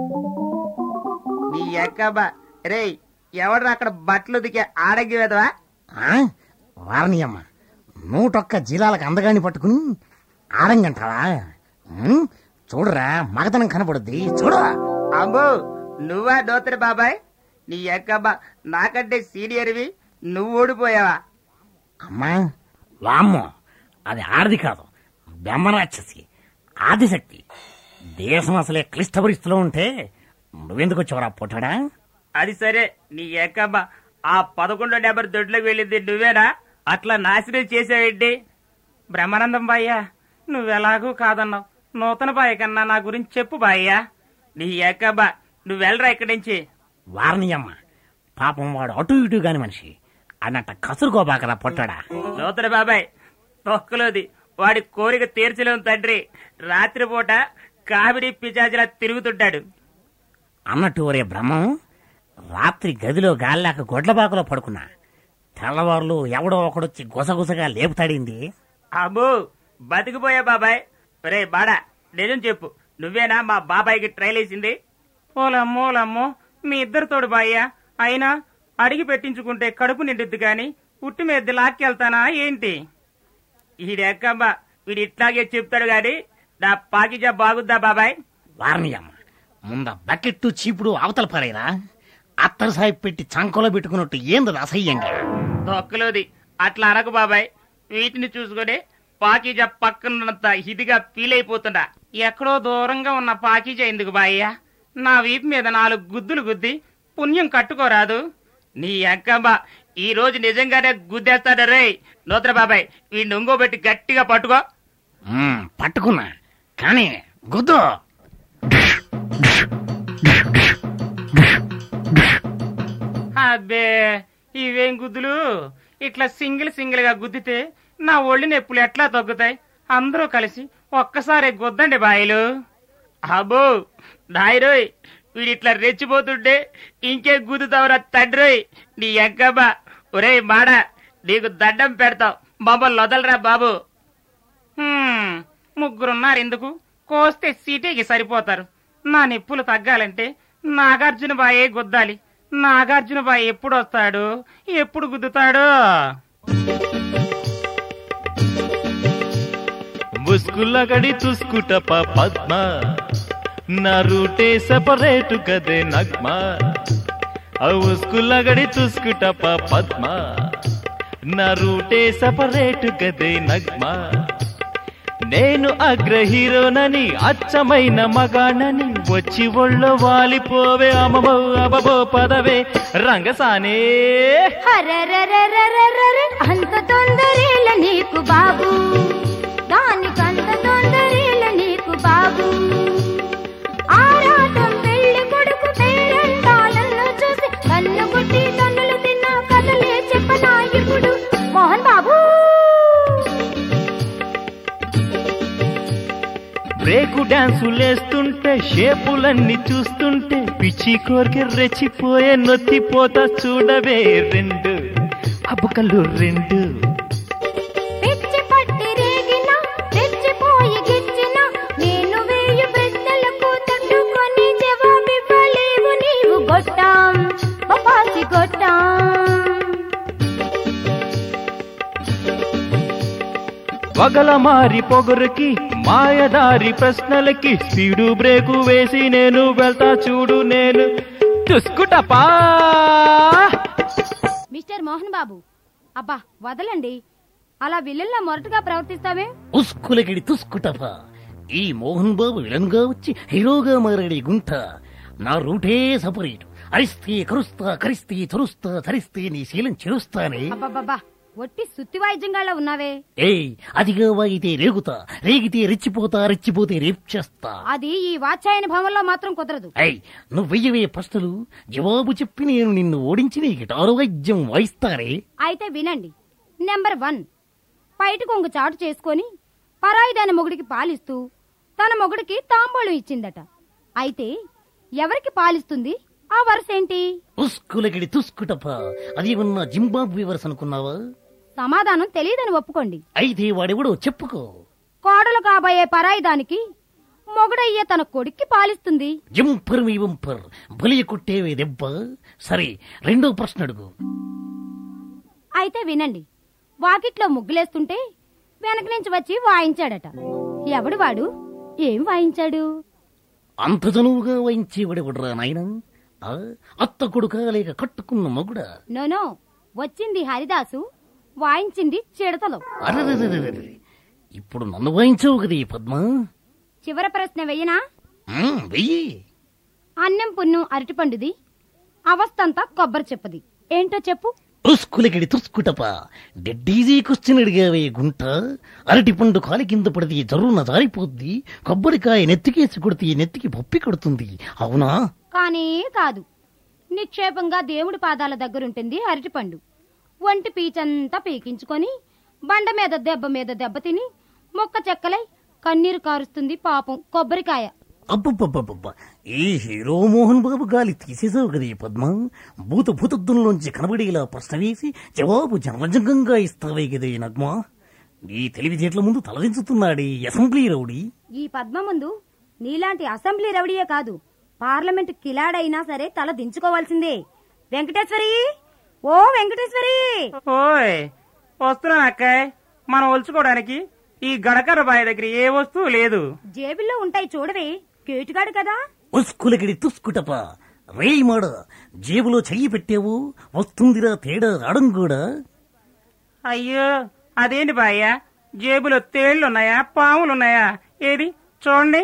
నీ ఎక్కబా రేయ్ ఎవడ్రా అక్కడ బట్టలు ఉతికే ఆడగి వెదవా ఆ? వారని అమ్మ నూటొక్క జిల్లాలకు అందగాని పట్టుకుని ఆడంగంటావా ఉం? చూడరా మగతనం కనపడుద్ది చూడు అమ్మో నువ్వా దోతరి బాబాయ్ నీ ఎక్కబా నాకంటే సీనియర్వి నువ్వు ఓడిపోయావా అమ్మా వామ్మో అది ఆడది కాదు బెమ్మరాక్షసి ఆదిశక్తి దేశం అసలే క్లిష్ట పరిస్థితిలో ఉంటే నువ్వెందుకు వచ్చావురా పుట్టాడా అది సరే నీ ఎక్కబ్బా ఆ పదకొండో నెంబర్ దొడ్లోకి వెళ్ళింది నువ్వేనా అట్లా నాశనం చేసావేంటి బ్రహ్మానందం బాయ్యా నువ్వెలాగూ కాదన్నావు నూతన బాయ్య కన్నా నా గురించి చెప్పు బాయ్యా నీ ఎక్కబ్బా నువ్వెళ్ళరా ఇక్కడి నుంచి వారని అమ్మ పాపం వాడు అటు ఇటు కాని మనిషి అన్నట్ట కసురుకోబాకరా పొట్టాడా నూతన బాబాయ్ తొక్కలోది వాడి కోరిక తీర్చలేని తండ్రి రాత్రిపూట కామెడీ పిచాచిలా తిరుగుతుంటాడు అన్నట్టు ఒరే బ్రహ్మం రాత్రి గదిలో గాల్లాక గొడ్లబాకులో పడుకున్నా తెల్లవారులు ఎవడో ఒకడొచ్చి గుసగుసగా లేపుతాడింది అమ్మో బతికిపోయా బాబాయ్ రే బాడా నిజం చెప్పు నువ్వేనా మా బాబాయ్కి ట్రైల్ వేసింది ఓలమ్మో ఓలమ్మో మీ ఇద్దరు తోడు బాయ్యా అయినా అడిగి పెట్టించుకుంటే కడుపు నిండుద్ది గాని పుట్టి మీద లాక్కెళ్తానా ఏంటి ఈడెక్కమ్మా వీడు ఇట్లాగే చెప్తాడు గాని నా పాకిజా బాగుద్దా బాబాయ్ వారిని అమ్మ ముంద బకెట్టు చీపుడు అవతల పారేరా అత్తరు సాయి పెట్టి చంకలో పెట్టుకున్నట్టు ఏంది అసహ్యంగా దొక్కలోది అట్లా అనకు బాబాయ్ వీటిని చూసుకొని పాకీజా పక్కనున్నంత ఇదిగా ఫీల్ అయిపోతుండా ఎక్కడో దూరంగా ఉన్న పాకీజా ఎందుకు బాయ్యా నా వీపు మీద నాలుగు గుద్దులు గుద్ది పుణ్యం కట్టుకోరాదు నీ అక్కమ్మ ఈ రోజు నిజంగానే గుద్దేస్తాడు రే నూతన బాబాయ్ వీడిని ఇంకోబెట్టి గట్టిగా పట్టుకో మ్మ్, పట్టుకున్నా కానీ గుద్దు అబ్బే ఇవేం గుద్దులు ఇట్లా సింగిల్ సింగిల్ గా గుద్దితే నా ఒళ్ళు నొప్పులు ఎట్లా తగ్గుతాయి అందరూ కలిసి ఒక్కసారి గుద్దండి బాయిలు అబ్బో నాయరోయ్ వీడు ఇట్లా రెచ్చిపోతుంటే ఇంకే గుద్దుతావురా తండ్రోయ్ నీ ఎంకబ్బా ఒరేయ్ మాడ నీకు దండం పెడతావు మమ్మల్ని వదలరా బాబు హ్మ్, ముగ్గురున్నారు ఎందుకు కోస్తే సిటీకి సరిపోతారు నా నిప్పులు తగ్గాలంటే నాగార్జున బాయే గుద్దాలి నాగార్జున బాయ్ ఎప్పుడు వస్తాడు ఎప్పుడు గుద్దుతాడు ముస్కులగడి తుస్కుటప పద్మ నా రూటే సపరేటు కదే నగ్మ ఆ ఉస్కులగడి తుస్కుటప పద్మ నా రూటే సపరేటు కదే నగ్మ నేను అగ్ర హీరోనని అచ్చమైన మగాణని వచ్చి ఒళ్ళో వాలిపోవే అమమో అబబో పదవే రంగసానే హరరరరరరర, అంత తొందరేల నీకు బాబు దానికంత తొందరేల నీకు బాబు ఆరాటం పెళ్లి కొడుకు పేరంటాలను చూసి కన్ను కొట్టి కన్నులు తిన్న కథలే చెప్పనా ఇప్పుడు మోహన్ బాబు బ్రేకు డాన్సులేస్తుంటే షేపులన్నీ చూస్తుంటే పిచ్చి కోరిక రెచ్చిపోయే నొత్తిపోతా చూడవే రెండు అబ్బకలు రెండు పిచ్చి పట్టి రేగిన తెచ్చిపోయి గిచ్చిన నేను వేయు ప్రశ్నలకు తట్టుకొని జవాబివ్వలేవు నీవు గొట్టాం బొపాసి గొట్టాం వగల మారి పొగరుకి మాయదారి ప్రశ్నలకి స్పీడు బ్రేకు వేసి నేను వెళ్తా చూడు నేను టుస్కుటపా మిస్టర్ మోహన్ బాబు అబ్బా వదలండి అలా విల్లల్లా మొరటుగా ప్రవర్తిస్తావే ఉస్కులకిడి తుస్కుటప ఈ మోహన్ బాబు విలన్గా వచ్చి హీరోగా మారాడి గుంట నా రూటే సపరేట్ అరిస్తే కరుస్తా కరిస్తే చరుస్తా తరిస్తే నీ శీలం చెరుస్తానే అబ్బబ్బబ్బా ఒట్టి సుత్తి వాయిద్యంగాళ్ళ ఉన్నావే ఏయ్ అదిగా వాగితే రేగుతా రేగితే రెచ్చిపోతా రెచ్చిపోతే రేపు చేస్తా అది ఈ వాత్సాయన భవనంలో మాత్రం కుదరదు ఏయ్ నువ్వు వెయ్యవే ప్రశ్నలు జవాబు చెప్పి నేను నిన్ను ఓడించి నీ గిటారు వైద్యం వాయిస్తారే అయితే వినండి నెంబర్ వన్ పైట కొంగు చాటు చేసుకొని పరాయిదాని మొగుడికి పాలిస్తూ తన మొగుడికి తాంబూలం ఇచ్చిందట అయితే ఎవరికి పాలిస్తుంది ఆ వరుస ఏంటి ఉస్కులకిడి తుస్కుటప అది ఉన్న జింబాబ్వే వరస అనుకున్నావా సమాధానం తెలియదని ఒప్పుకోండి అయితే వాడెవడో చెప్పుకో కోడలు కాబోయే పరాయిదానికి మొగుడయ్యే తన కొడుక్కి పాలిస్తుంది జంపర్ మీ వంపర్ బలియ కొట్టేవే దెబ్బ సరే రెండో ప్రశ్న అడుగు అయితే వినండి వాకిట్లో ముగ్గులేస్తుంటే వెనక నుంచి వచ్చి వాయించాడట ఎవడు వాడు ఏం వాయించాడు అంత చనువుగా వాయించేవాడెవడరా నాయన ఆ, అత్త కొడుక లేక కట్టుకున్న మగుడా నోనో వచ్చింది హరిదాసు వాయించింది చిడతలో అరెరెరెరెరెరె. ఇప్పుడు నన్ను వాయించావు కదా ఈ పద్మ చివరి ప్రశ్న వెయ్యనా ఉమ్, వెయ్యి అన్నం పున్ను అరటిపండుది అవస్థంతా కొబ్బరి చెప్పది ఏంటో చెప్పు ఉస్కులకిడి తుస్కుటప డెడ్డీజీ క్వశ్చన్ అడిగావే గుంట అరటి పండు కాలి కింద పడితే జరువున జారిపోద్ది కొబ్బరికాయ నెత్తికేసి కొడితే నెత్తికి పప్పి కొడుతుంది అవునా కానీ కాదు నిక్షేపంగా దేవుడి పాదాల దగ్గరుంటుంది అరటిపండు ఒంటి పీచంతా పీకించుకొని బండ మీద దెబ్బ మీద దెబ్బ తిని మొక్క చెక్కలై కన్నీరు కారుస్తుంది పాపం కొబ్బరికాయ అబ్బబ్బబ్బబ్బ ఈ హీరో మోహన్ బాబు గాలి తీసేసావు కదా ఈ పద్మ భూత భూతద్దుల్లోంచి కనబడేలా ప్రశ్న వేసి జవాబు జనరంజకంగా ఇస్తావే కదా ఈ నగ్మ నీ తెలివితేటల ముందు తలదించుతున్నాడు ఈ అసెంబ్లీ రౌడీ ఈ పద్మ ముందు నీలాంటి అసెంబ్లీ రవడియే కాదు పార్లమెంట్ కిలాడైనా సరే తల దించుకోవాల్సిందే వెంకటేశ్వరి ఓ వెంకటేశ్వరి ఓయ్ వస్తున్నాను అక్కాయ్ మనం ఒలుచుకోవడానికి ఈ గడకర బాయ్ దగ్గర ఏ వస్తువు లేదు జేబుల్లో ఉంటాయి చూడవే కేటుగాడు కదా ఉస్కులకిడి తుస్కుటప రేయ్ మాడ జేబులో చెయ్యి పెట్టావు వస్తుందిరా తేడా రావడం కూడా అయ్యో అదేంటి బాయ్య జేబులో తేళ్లున్నాయా పాములున్నాయా ఏది చూడండి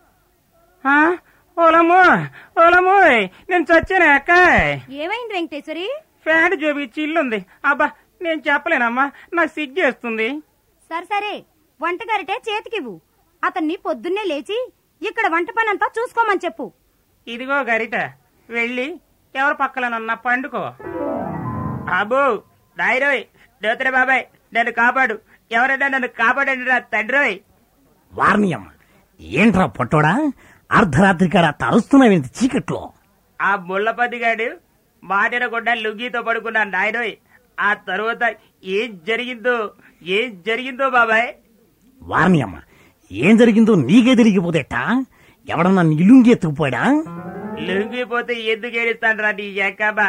ఆ, ఓలమ్మో ఓలమ్మో నేను చచ్చాను అక్కాయ్ ఏమైంది వెంకటేశ్వరి ఫ్యాంట్ జోబు ఇచ్చి ఇల్లుంది అబ్బా నేను చెప్పలేనమ్మా నాకు సిగ్గేస్తుంది సరే సరే వంటగరిటే చేతికివ్వు అతన్ని పొద్దున్నే లేచి ఇక్కడ వంట పనంతా చూసుకోమని చెప్పు ఇదిగో గరిట వెళ్ళి ఎవరు పక్కలనన్నా పండుకో అబ్బో దాయిరోయ్ దోతరే బాబాయ్ నన్ను కాపాడు ఎవరైనా నన్ను కాపాడండి రా తండ్రోయ్ వార్నియమ్మ ఏంట్రా పొట్టోడా అర్ధరాత్రి కాడ తరుస్తున్నావేంటి చీకట్లో ఆ ముళ్ళపతిగాడు మాటినకుండా లుంగితో పడుకున్నాను నాయనోయ్ ఆ తరువాత ఏం జరిగిందో ఏం జరిగిందో బాబాయ్ వార్నియమ్మ ఏం జరిగిందో నీకే తెలియకపోతేట ఎవడన్నా నిలుంగి ఎత్తుకుపోయాడా లొంగిపోతే ఎందుకు ఏడుస్తాను రా నీ ఎక్కబా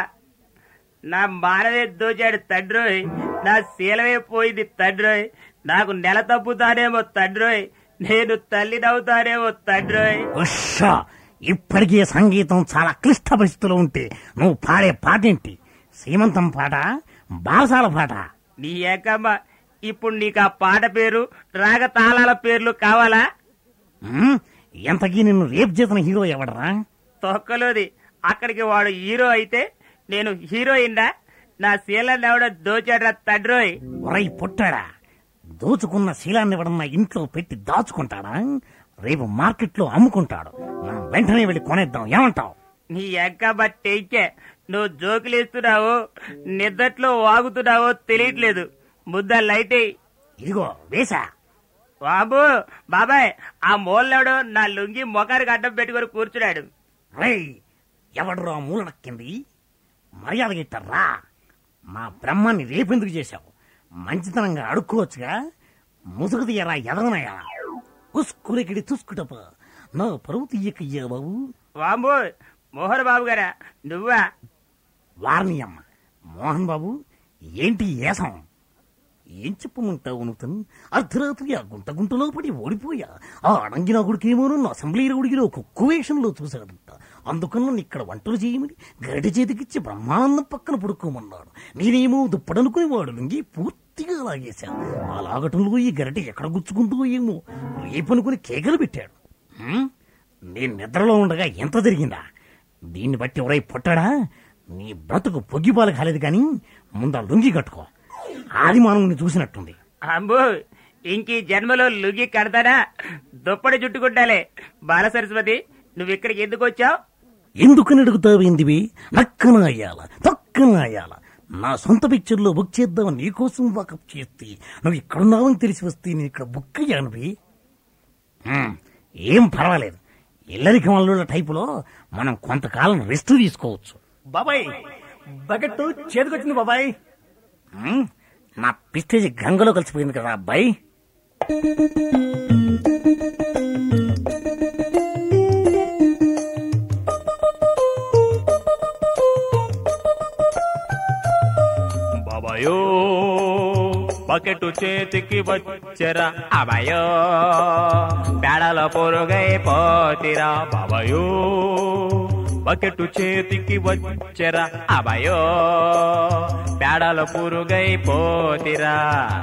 నా మానవే దోచాడు తండ్రోయ్ నా శీలమే పోయింది తండ్రోయ్ నాకు నెల తప్పుతానేమో తండ్రోయ్ నేను తల్లినవుతానేమో తండ్రోయ్ ఉష్షా ఇప్పటికీ సంగీతం చాలా క్లిష్ట పరిస్థితిలో ఉంటే నువ్వు పాడే పాటేంటి సీమంతం పాట బాలసాల పాట నీ ఏకమ్మ ఇప్పుడు నీకు ఆ పాట పేరు రాగ తాళాల పేర్లు కావాలా ఉమ్, ఎంతకీ నిన్ను రేపు చేసిన హీరో ఎవడరా తొక్కలోది అక్కడికి వాడు హీరో అయితే నేను హీరోయిన్డా నా శీలాన్ని ఎవడో దోచాడ్రా తండ్రోయ్ ఒరై పొట్టాడా దోచుకున్న శీలాన్ని ఎవడన్నా ఇంట్లో పెట్టి దాచుకుంటాడా రేపు మార్కెట్లో అమ్ముకుంటాడు మనం వెంటనే వెళ్ళి కొనేద్దాం ఏమంటావు నీ ఎక్కమ్మ టెంకే నువ్వు జోకులేస్తున్నావో నిద్దట్లో వాగుతున్నావో తెలియట్లేదు ముద్ద లైట్ ఎయ్. ఇదిగో వేసా బాబు బాబాయ్ ఆ మూలెవడో నా లుంగి మొఖానికి అడ్డం పెట్టుకొని కూర్చున్నాడు రేయ్ ఎవడరా మూల నక్కింది మర్యాద గిట్టర్రా మా బ్రహ్మాన్ని రేపెందుకు చేశావు మంచితనంగా అడుక్కోవచ్చుగా ముసుగు తీయరా ఎదవనయా ఉస్కులికిడి తుస్కుటప నా పరువు తీయకయ్యా బాబు బాబు మోహన్ బాబు గారా నువ్వా వార్నియమ్మ మోహన్ బాబు ఏంటి ఈ ఏసం ఏం చెప్పమంటావు నువ్వు అర్ధరాత్రి ఆ గుంట గుంటలో పడి ఓడిపోయా ఆ అడంగిన గుడికేమో నన్ను అసెంబ్లీ గుడికిలో కుక్కు వేషంలో చూశాడంట అందుకని నన్ను ఇక్కడ వంటలు చేయమని గరిట చేతికిచ్చి బ్రహ్మానందం పక్కన పడుకోమన్నాడు నేనేమో దుప్పడనుకుని వాడు లుంగి పూర్తిగా లాగేశాను ఆ లాగటంలో ఈ గరిట ఎక్కడ గుచ్చుకుందో ఏమో రేపనుకుని కేకలు పెట్టాడు హ్మ్? నేను నిద్రలో ఉండగా ఎంత జరిగిందా దీన్ని బట్టి ఎవరై పుట్టాడా నీ బ్రతుకు పొగ్గిపాలు కాలేదు కానీ ముందు ఆ లుంగి కట్టుకో ఆదిమానవుని చూసినట్టుంది అమ్మో ఇంక ఈ జన్మలో లుగి కడతానా దుప్పటి చుట్టుకుంటాలే బాల సరస్వతి నువ్వు ఇక్కడికి ఎందుకు వచ్చావు ఎందుకని అడుగుతావేందివి నక్కన అయ్యాల తక్కన అయ్యాల నా సొంత పిక్చర్లో బుక్ చేద్దామని నీకోసం వాకప్ చేస్తే నువ్వు ఇక్కడున్నావని తెలిసి వస్తే నేను ఇక్కడ బుక్ అయ్యానువి హ్మ్, ఏం పర్వాలేదు ఇల్లరికి వాళ్ళ టైపులో మనం కొంతకాలం రెస్ట్ తీసుకోవచ్చు బాబాయ్ బకెట్ చేతికొచ్చింది బాబాయ్ హ్మ్, నా పిస్టేజ్ గంగలో కలిసిపోయింది కదా అబ్బాయి బాబాయో బకెట్ చేతికి వచ్చరా అబాయో పేడల పొరుగై పోతిరా బాబాయో బకెట్ చేతికి వచ్చరా అబాయో పేడల పురుగై పోతిరా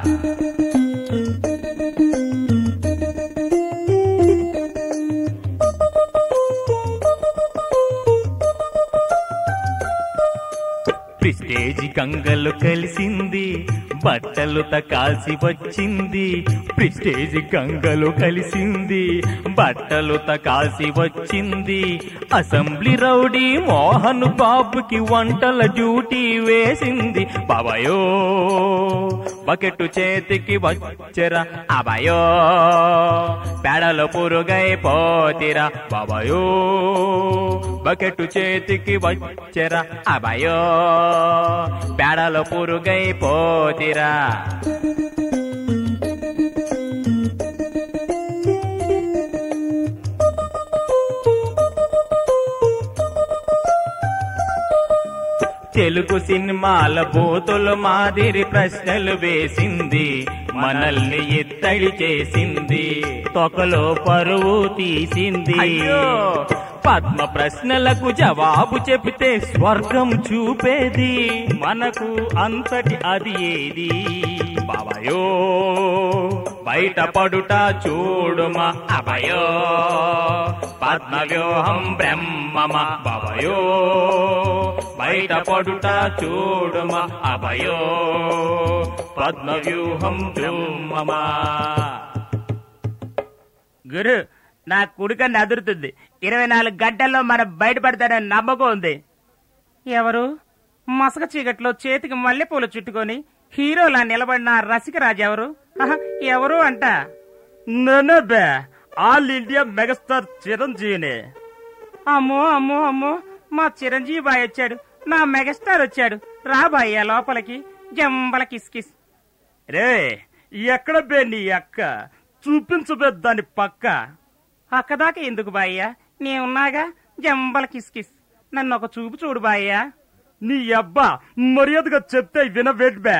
ప్రిస్టేజి గంగలు కలిసింది బట్టలు తకాల్సి వచ్చింది ప్రిస్టేజి గంగలు కలిసింది బట్టలు తకాల్సి వచ్చింది అసెంబ్లీ రౌడీ మోహన్ బాబుకి వంటల డ్యూటీ వేసింది బాబాయో బకెట్ చేతికి వచ్చరా అబాయో పేడలో పురుగై పోతిరా బాబాయో బకెట్ చేతికి వచ్చరా అబాయో పేడలో పురుగై పోతిరా తెలుగు సినిమాల బూతులు మాదిరి ప్రశ్నలు వేసింది మనల్ని ఎత్తడి చేసింది తొకలో పరువు తీసింది పద్మ ప్రశ్నలకు జవాబు చెబితే స్వర్గం చూపేది మనకు అంతటి అది ఏది బాబాయో బయట పడుట చూడుమా అభయో పద్మ వ్యూహం బ్రహ్మమ బాబయో బయట పడుట చూడుమా అభయో పద్మ వ్యూహం బ్రహ్మమా గురు నా కుడికన్ను అదురుతుంది ఇరవై నాలుగు గంటల్లో మనం బయటపడతానని నమ్మకం ఉంది ఎవరు మసక చీకట్లో చేతికి మల్లెపూలు చుట్టుకొని హీరోలా నిలబడిన ఆ రసికరాజు ఎవరు ఆహా, ఎవరు అంట నేనే బే ఆల్ ఇండియా మెగాస్టార్ చిరంజీవిని అమ్మో అమ్మో అమ్మో మా చిరంజీవి బాయ్ వచ్చాడు నా మెగాస్టార్ వచ్చాడు రా బాయ్ ఆ లోపలికి జంబల కిస్ కిస్ రే ఎక్కడ బే నీ అక్క చూపించబే దాని పక్క అక్క దాకా ఎందుకు బాయ్యా నేనున్నాగా జంబల కిస్ కిస్ నన్ను ఒక చూపు చూడు బాయ్యా నీ అబ్బా మర్యాదగా చెప్తే వినవేట్ బే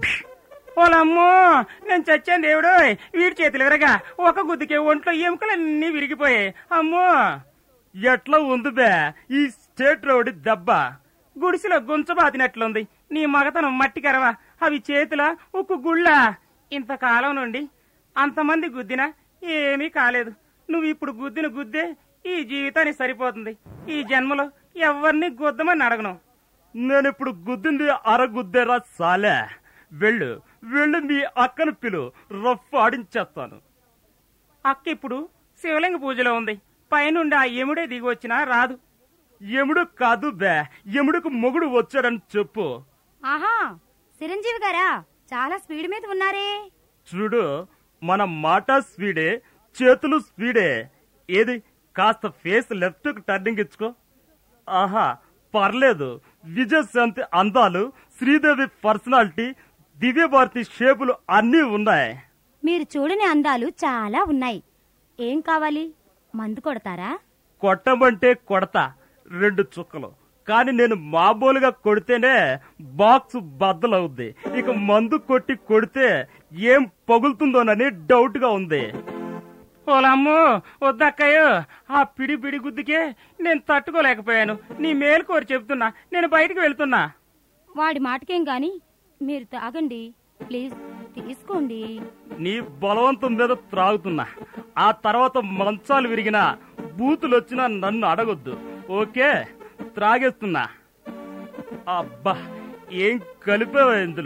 ఓలమ్మో నేను చచ్చాను దేవుడు వీడి చేతులు విరగా ఒక గుద్దుకే ఒంట్లో ఎముకలన్నీ విరిగిపోయాయి అమ్మో ఎట్లా ఉంది బే ఈ స్టేట్ రోడ్ దెబ్బ గుడిసెలో గుంచబాతినట్లుంది నీ మగతనం మట్టి కరవా అవి చేతుల ఉక్కు గుళ్ళ ఇంతకాలం నుండి అంతమంది గుద్దినా ఏమీ కాలేదు నువ్వు ఇప్పుడు గుద్దిన గుద్దే ఈ జీవితానికి సరిపోతుంది ఈ జన్మలో ఎవరిని గుద్దమని అడగను నేను ఇప్పుడు గుద్దింది అరగుద్దేరా సాలే వెళ్ళు వెళ్ళు మీ అక్కను పిలు రఫ్ ఆడించేస్తాను అక్క ఇప్పుడు శివలింగ పూజలో ఉంది పైనుండి ఆ ఎముడే దిగి వచ్చినా రాదు ఎముడు కాదు బే ఎముడుకు మొగుడు వచ్చాడని చెప్పు ఆహా చిరంజీవి గారా చాలా స్పీడ్ మీద ఉన్నారే చూడు మన మాట స్పీడే చేతులు స్పీడే ఏది కాస్త ఫేస్ లెఫ్ట్ కు టర్నింగ్ ఇచ్చుకో ఆహా పర్లేదు విజయశాంతి అందాలు శ్రీదేవి పర్సనాలిటీ దివ్యభారతి షేపులు అన్నీ ఉన్నాయి మీరు చూడని అందాలు చాలా ఉన్నాయి ఏం కావాలి మందు కొడతారా కొట్టమంటే కొడతా రెండు చుక్కలు కానీ నేను మామూలుగా కొడితేనే బాక్స్ బద్దలవుద్ది ఇక మందు కొట్టి కొడితే ఏం పగులుతుందోనని డౌట్ గా ఉంది ఓలమ్మో వద్దక్కయ్యో ఆ పిడి పిడి గుద్దుకే నేను తట్టుకోలేకపోయాను నీ మేలు కోరి చెప్తున్నా నేను బయటికి వెళ్తున్నా వాడి మాటకేం గాని మీరు తాగండి ప్లీజ్ తీసుకోండి నీ బలవంతం మీద త్రాగుతున్నా ఆ తర్వాత మంచాలు విరిగినా బూతులు వచ్చినా నన్ను అడగొద్దు ఓకే త్రాగేస్తున్నా అబ్బా ఏం కలిపావా ఇందులో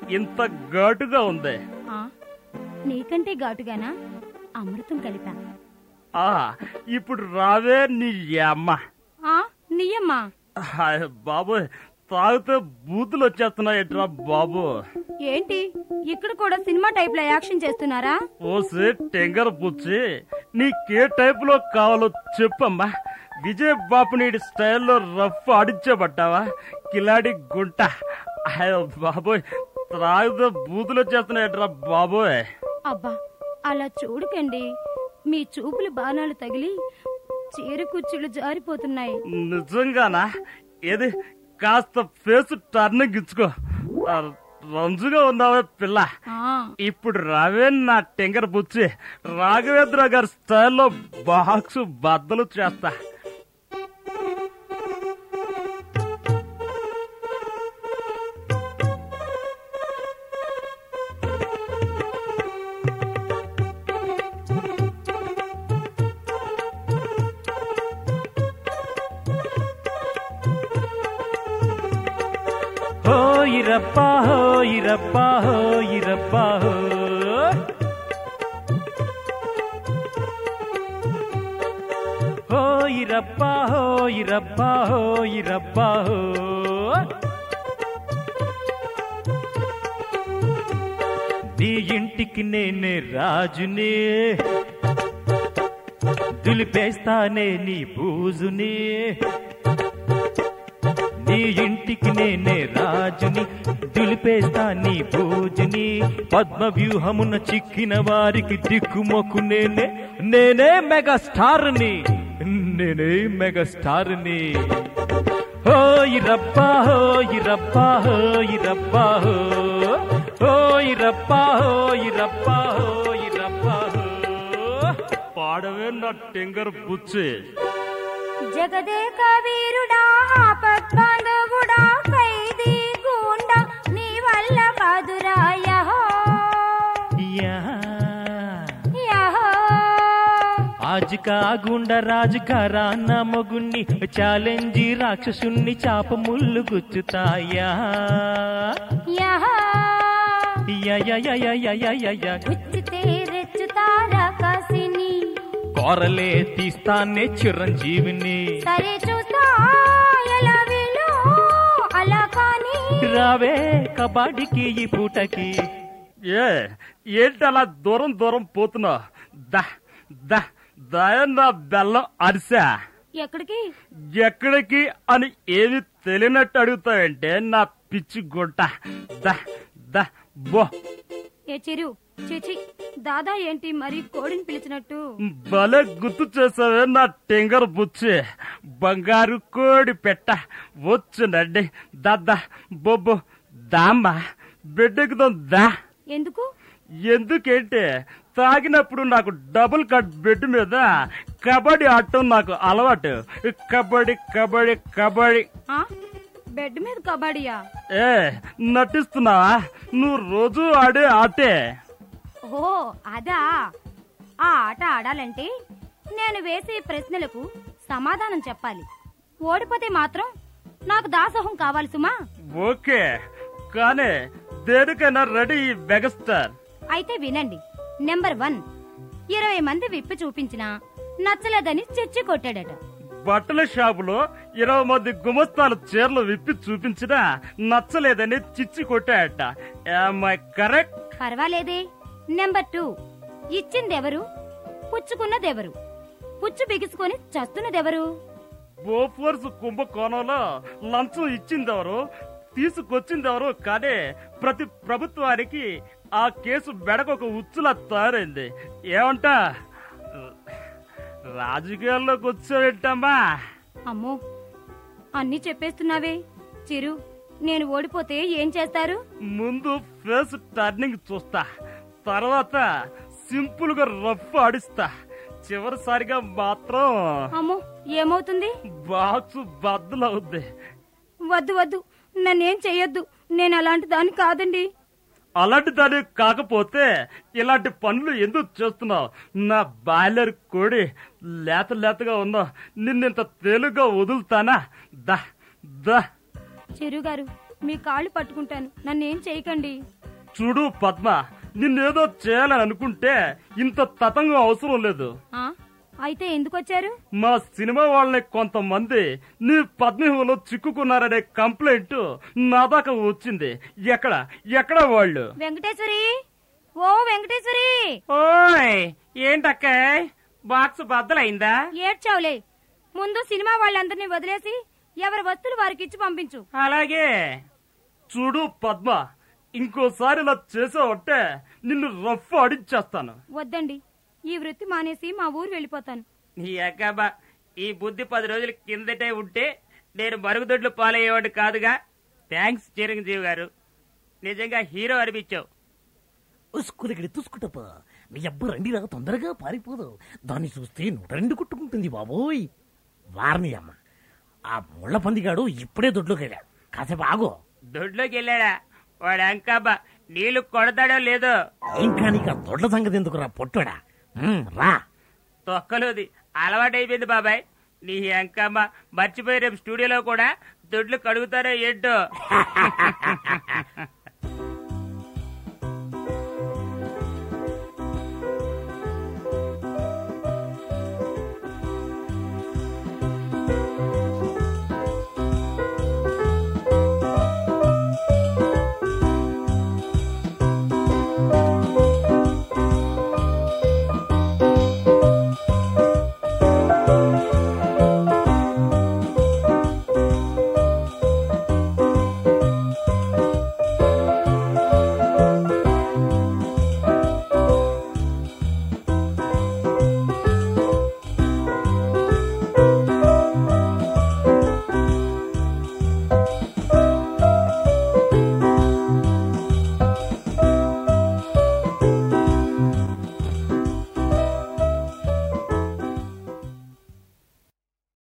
ఇంత ఘాటుగా ఉంది ఆ, నీకంటే ఘాటుగానా అమృతం కలిపా ఆ ఇప్పుడు రావే నీ అమ్మ ఆ, నీయమ్మా హాయ్ బాబోయ్ తాగితే బూతులు వచ్చేస్తున్నాయట్రా బాబు ఏంటి ఇక్కడ కూడా సినిమా టైప్ లో యాక్షన్ చేస్తున్నారా ఓసి టెంగర్ పుచ్చి నీకే టైప్ లో కావాలో చెప్పమ్మా విజయ్ బాపునీడి స్టైల్లో రఫ్ ఆడించబట్టావా కిలాడి గుంట అయ్యో బాబోయ్ త్రాగితే బూతులు వచ్చేస్తున్నాయట్రా బాబోయ్ అబ్బా అలా చూడకండి మీ చూపులు బాణాలు తగిలి చీర కుచ్చులు జారిపోతున్నాయి నిజంగానా ఏది కాస్త ఫేస్ టర్నింగ్ ఇచ్చుకో ఆ, రంజుగా ఉన్నావే పిల్ల ఆ, ఇప్పుడు రావే నా టెంకర్ పుచ్చి రాఘవేంద్ర గారి స్టైల్లో బాక్స్ బద్దలు చేస్తా హోయిరప్ప హోయిరప్ప హోయిరప్ప హో హోయిరప్ప హోయిరప్ప హోయిరప్ప హో నీ ఇంటికి నేనే రాజునే దులిపేస్తానే నీ బూజునే నీ ఇంటికి నేనే రాజుని దులిపేస్తా నీ పూజని పద్మ వ్యూహమున చిక్కిన వారికి దిక్కుమొక్కు నేనే నేనే మెగా స్టార్ని నేనే మెగా స్టార్ని హోయి రబ్బా హోయి రబ్బా హోయి రబ్బా హో హోయి రబ్బా హోయి రబ్బా హోయి రబ్బా హో పాడవే నా టెంగర్ పుచ్చి జగదేక వీరుడా ఆపద్బాంధవుడా ఖైదీ గూండా నీ వల్ల కాదురా యహో యా యహో आज का గుండ రాజు కరాన్న మొగుణ్ణి ఛాలెంజి రాక్షసుణ్ణి చాప ముళ్ళు గుచ్చుతాయా యహో యా యా యా యా యా యా యా యా. ఉచ్చితే రెచ్చుతారా కాసిని కోరలే తీస్తానే చిరంజీవిని సరే చూస్తా ఎలా వీలు అలా కానీ రావే కబాడీకి ఈ పూటకి ఏ ఏంటి అలా దూరం దూరం పోతున్నా దా దా దయ నా బెల్లం అరిసా ఎక్కడికి ఎక్కడికి అని ఏమి తెలియనట్టు అడుగుతావంటే నా పిచ్చి గుంట దా దా బో ఏ చిరు చిచి దాదా ఏంటి మరి కోడిని పిలిచినట్టు భలే గుర్తు చేసావే నా టెంగర్ బుచ్చి బంగారు కోడి పెట్ట వచ్చునండి దద్దా బొబ్బు దామ్మా బిడ్డకుదాం దా ఎందుకు ఎందుకంటే తాగినప్పుడు నాకు డబుల్ కట్ బెడ్ మీద కబడ్డీ ఆడటం నాకు అలవాటు కబడ్డీ కబడ్డీ కబడ్డీ ఆ బెడ్ మీద కబడ్డీయా ఏ నటిస్తున్నావా నువ్వు రోజు ఆడే ఆటే ఓ అదా ఆ ఆట ఆడాలంటే నేను వేసే ప్రశ్నలకు సమాధానం చెప్పాలి ఓడిపోతే మాత్రం నాకు దాసోహం కావాలి సుమా ఓకే కానీ దేనికైనా రెడీ మెగాస్టార్ అయితే వినండి నెంబర్ వన్ ఇరవై మంది విప్పి చూపించినా నచ్చలేదని చెచ్చి కొట్టాడట బట్టల షాపులో ఇరవై మంది గుమస్తాలు చీరలు విప్పి చూపించినా నచ్చలేదని చిచ్చి కొట్టాయట ఐ కరెక్ట్ పర్వాలేదే నెంబర్ టూ ఇచ్చిందెవరు పుచ్చుకున్నదెవరు పుచ్చు బిగుసుకొని చస్తున్నదెవరు బోఫోర్స్ కుంభకోణంలో లంచం ఇచ్చిందెవరు తీసుకొచ్చిందెవరు కానీ ప్రతి ప్రభుత్వానికి ఆ కేసు మెడకు ఒక ఉచ్చులా తయారైంది ఏమంట రాజకీయాల్లోకి వచ్చావేంటమ్మా అమ్మో అన్నీ చెప్పేస్తున్నావే చిరు నేను ఓడిపోతే ఏం చేస్తారు ముందు ఫేస్ టర్నింగ్ చూస్తా తర్వాత సింపుల్ గా రఫ్ ఆడిస్తా చివరిసారిగా మాత్రం అమ్మో ఏమవుతుంది బాక్స్ బద్దలవుద్ది వద్దు వద్దు నన్నేం చెయ్యొద్దు నేను అలాంటి దాన్ని కాదండి అలాంటి దాని కాకపోతే ఇలాంటి పనులు ఎందుకు చేస్తున్నావు నా బాయిలర్ కోడి లేత లేతగా ఉందో నిన్నింత తేలిగ్గా వదులుతానా దా దా చెరువు గారు మీ కాళ్ళు పట్టుకుంటాను నన్నేం చేయకండి చూడు పద్మ నిన్నేదో చేయాలని అనుకుంటే ఇంత తతంగం అవసరం లేదు ఆ, అయితే ఎందుకు వచ్చారు మా సినిమా వాళ్ళని కొంతమంది నీ పద్మవ్యూహంలో చిక్కుకున్నారనే కంప్లైంట్ నా దాకా వచ్చింది ఎక్కడ ఎక్కడ వాళ్ళు వెంకటేశ్వరి ఓ వెంకటేశ్వరి ఓయ్ ఏంటక్కాయ్ బాక్స్ బద్దలైందా ఏడ్చావులే ముందు సినిమా వాళ్ళందరినీ వదిలేసి ఎవరి వస్తువులు వారికి ఇచ్చి పంపించు అలాగే చూడు పద్మ ఇంకోసారి ఇలా చేసావంటే నిన్ను రఫ్ అడిచేస్తాను వద్దండి ఈ వృత్తి మానేసి మా ఊరు వెళ్ళిపోతాను నీ అక్కబా ఈ బుద్ధి పది రోజుల కిందటే ఉంటే నేను మరుగుదొడ్లు పాలయ్యేవాడు కాదుగా థ్యాంక్స్ చిరంజీవి గారు నిజంగా హీరో అనిపించావు ఉసుకుదిగిడి తుసుకుటప్ప మీ అబ్బ రండిరా తొందరగా పారిపోదు దాన్ని చూస్తే నూట రెండు కొట్టుకుంటుంది బాబోయ్ వారిని అమ్మ ఆ ముళ్ళ పందిగాడు ఇప్పుడే దొడ్లోకి వెళ్ళాడు కాసేపు ఆగో దొడ్లోకి వెళ్ళాడా వాడు అంకాబా నీళ్లు కొడతాడో లేదో ఇంకా నీకు ఆ దొడ్ల సంగతి ఎందుకురా పొట్టోడా ఉమ్, రా తొక్కలోది అలవాటైపోయింది బాబాయ్ నీ అంకమ్మ మర్చిపోయి రేపు స్టూడియోలో కూడా దొడ్లు కడుగుతారో ఏంటో